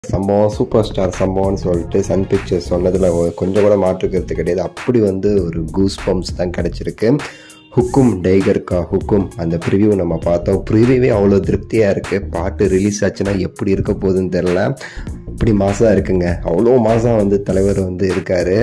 சம்பவம் super star சம்பவம்னு சொல்லிட்டு Sun pictures சொன்னதில் கொஞ்சம் கூட மாற்றுக்கிறது கிடையாது அப்படி வந்து ஒரு கூஸ் பம்ப்ஸ் தான் கிடச்சிருக்கு ஹுக்கும் டைகர் கா ஹுக்கும் அந்த ப்ரிவியூ நம்ம பார்த்தோம் ப்ரிவியூவே அவ்வளோ திருப்தியாக இருக்குது பாட்டு ரிலீஸ் ஆச்சுன்னா எப்படி இருக்க போகுதுன்னு தெரில அப்படி மாதம் இருக்குங்க அவ்வளோ மாதம் வந்து தலைவர் வந்து இருக்கார்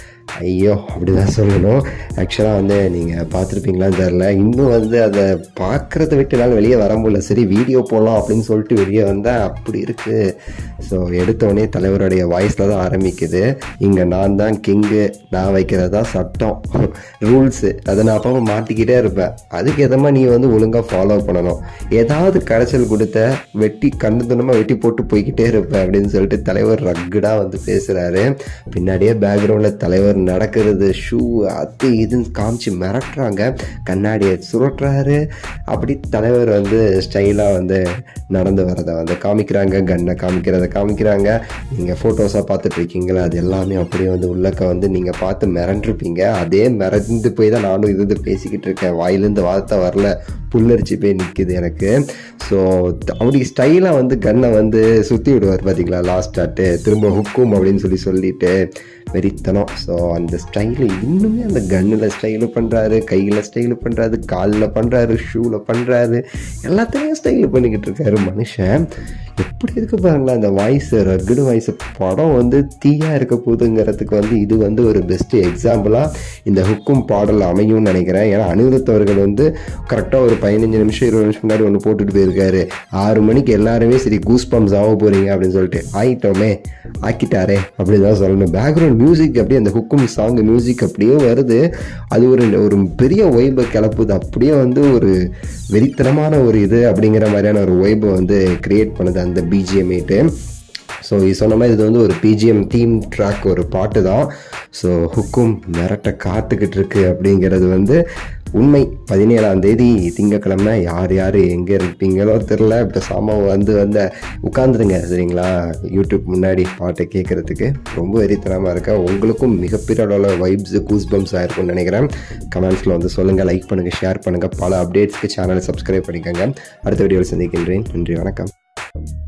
ஐயோ அப்படி தான் சொல்லணும் ஆக்சுவலாக வந்து நீங்கள் பார்த்துருப்பீங்களான்னு தெரில இன்னும் வந்து அதை பார்க்குறத விட்டு என்னால் வெளியே வர முடியல சரி வீடியோ போடலாம் அப்படின்னு சொல்லிட்டு வெளியே வந்தால் அப்படி இருக்குது ஸோ எடுத்தோடனே தலைவருடைய வாய்ஸில் தான் ஆரம்பிக்குது இங்கே நான் தான் கிங்கு நான் வைக்கிறது தான் சட்டம் ரூல்ஸு அதை நான் அப்போ மாட்டிக்கிட்டே இருப்பேன் அதுக்கு எதமா நீ வந்து ஒழுங்காக ஃபாலோ பண்ணணும் ஏதாவது கடைச்சல் கொடுத்த வெட்டி கண்ணு துணமாக வெட்டி போட்டு போய்கிட்டே இருப்பேன் அப்படின்னு சொல்லிட்டு தலைவர் ரக்குடாக வந்து பேசுகிறாரு பின்னாடியே பேக்ரவுண்டில் தலைவர் நடக்கிறது ஷூ அது இதுன்னு காமிச்சு மிரட்டுறாங்க கண்ணாடியை சுருட்டுறாரு அப்படி தலைவர் வந்து ஸ்டைலாக வந்து நடந்து வரதை வந்து காமிக்கிறாங்க கன்னை காமிக்கிறத காமிக்கிறாங்க நீங்கள் ஃபோட்டோஸாக பார்த்துட்டு இருக்கீங்களா அது எல்லாமே அப்படியே வந்து உள்ளக்க வந்து நீங்கள் பார்த்து மிரண்டிருப்பீங்க அதே மிரண்டு போய் தான் நானும் இது இது பேசிக்கிட்டு இருக்கேன் வாயிலேருந்து வார்த்தை வரல புல்லரிச்சு போய் நிற்குது எனக்கு ஸோ அப்படி ஸ்டைலாக வந்து கன்னை வந்து சுற்றி விடுவார் பார்த்தீங்களா லாஸ்ட் ஸ்டார்ட்டு திரும்ப ஹுக்கும் அப்படின்னு சொல்லி சொல்லிட்டு வெறித்தனம் ஸோ அந்த ஸ்டைலு இன்னுமே அந்த கன்னில் ஸ்டைலு பண்ணுறாரு கையில் ஸ்டைலு பண்ணுறாரு காலில் பண்ணுறாரு ஷூவில் பண்ணுறாரு எல்லாத்துலேயும் ஸ்டைலு பண்ணிக்கிட்டு இருக்காரு மனுஷன் எப்படி இருக்கு பாருங்களா அந்த வாய்ஸ் ரகுடு வாய்ஸ் படம் வந்து தீயாக இருக்க போகுதுங்கிறதுக்கு வந்து இது வந்து ஒரு பெஸ்ட்டு எக்ஸாம்பிளாக இந்த ஹுக்கும் பாடல் அமையும்னு நினைக்கிறேன் ஏன்னா அனிருத் அவர்கள் வந்து கரெக்டாக ஒரு பதினஞ்சு நிமிஷம் இருபது நிமிஷம் முன்னாடி ஒன்று போட்டுட்டு போயிருக்காரு ஆறு மணிக்கு எல்லாருமே சரி கூஸ் பம்ப்ஸ் ஆக போகிறீங்க அப்படின்னு சொல்லிட்டு ஆயிட்டோமே ஆக்கிட்டாரே அப்படி தான் சொல்லணும் பேக்ரவுண்ட் மியூசிக் அப்படியே அந்த ஹுக்கும் சாங் மியூசிக் அப்படியே வருது அது ஒரு ஒரு பெரிய ஒய்பை கிளப்புது அப்படியே வந்து ஒரு வெறித்தனமான ஒரு இது அப்படிங்கிற மாதிரியான ஒரு ஒய்பை வந்து கிரியேட் பண்ணுது அந்த பிஜிஎம்ஏட்டு ஸோ இது சொன்ன மாதிரி இது வந்து ஒரு பிஜிஎம் தீம் ட்ராக் ஒரு பாட்டு தான் ஸோ ஹுக்கும் மிரட்ட காத்துக்கிட்டு இருக்கு அப்படிங்கிறது வந்து உண்மை பதினேழாம் தேதி திங்கக்கிழமை யார் யார் எங்கே இருப்பீங்களோ தெரில பேசாமல் வந்து வந்த உட்காந்துருங்க சரிங்களா யூடியூப் முன்னாடி பாட்டை கேட்குறதுக்கு ரொம்ப வெறித்தனமாக இருக்கா உங்களுக்கும் மிகப்பெரிய அளவில் வைப்ஸ் கூஸ் பம்ஸ் ஆயிருக்கும்னு நினைக்கிறேன் கமெண்ட்ஸில் வந்து சொல்லுங்கள் லைக் பண்ணுங்கள் ஷேர் பண்ணுங்கள் பல அப்டேட்ஸ்க்கு சேனலை சப்ஸ்கிரைப் பண்ணிக்கோங்க அடுத்த வீடியோவில் சந்திக்கின்றேன் நன்றி வணக்கம்